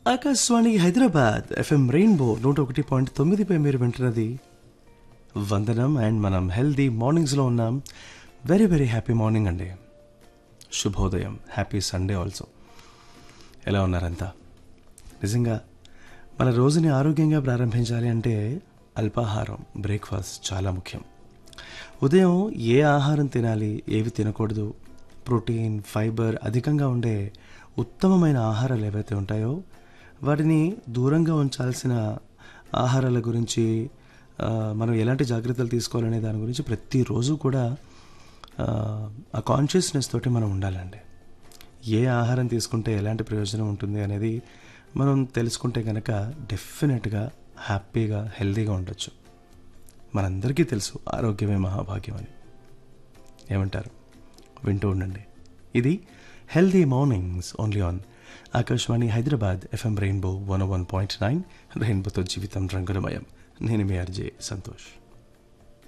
Akashvani Hyderabad FM rainbow నూట ఒకటి point తొమ్మిదిపై మీరు వింటున్నది వందనం అండ్ మనం హెల్దీ మార్నింగ్స్లో ఉన్నాం వెరీ వెరీ హ్యాపీ మార్నింగ్ అండి శుభోదయం హ్యాపీ సండే ఆల్సో ఎలా ఉన్నారంతా నిజంగా మన రోజుని ఆరోగ్యంగా ప్రారంభించాలి అంటే అల్పాహారం బ్రేక్ఫాస్ట్ చాలా ముఖ్యం ఉదయం ఏ ఆహారం తినాలి ఏవి తినకూడదు ప్రోటీన్ ఫైబర్ అధికంగా ఉండే ఉత్తమమైన ఆహారాలు ఏవైతే ఉంటాయో వాటిని దూరంగా ఉంచాల్సిన ఆహారాల గురించి ఆ, మనం ఎలాంటి జాగ్రత్తలు తీసుకోవాలనే దాని గురించి ప్రతిరోజు కూడా ఆ, ఆ కాన్షియస్నెస్ తోటి మనం ఉండాలండి ఏ ఆహారం తీసుకుంటే ఎలాంటి ప్రయోజనం ఉంటుంది అనేది మనం తెలుసుకుంటే కనుక డెఫినెట్గా హ్యాపీగా హెల్తీగా ఉండొచ్చు మనందరికీ తెలుసు ఆరోగ్యమే మహాభాగ్యం అని ఏమంటారు వింటూ ఉండండి ఇది healthy mornings only on Akashvani Hyderabad FM rainbow one one point nine రెయిన్బోతో జీవితం రంగులమయం నేను మీ ఆర్జే సంతోష్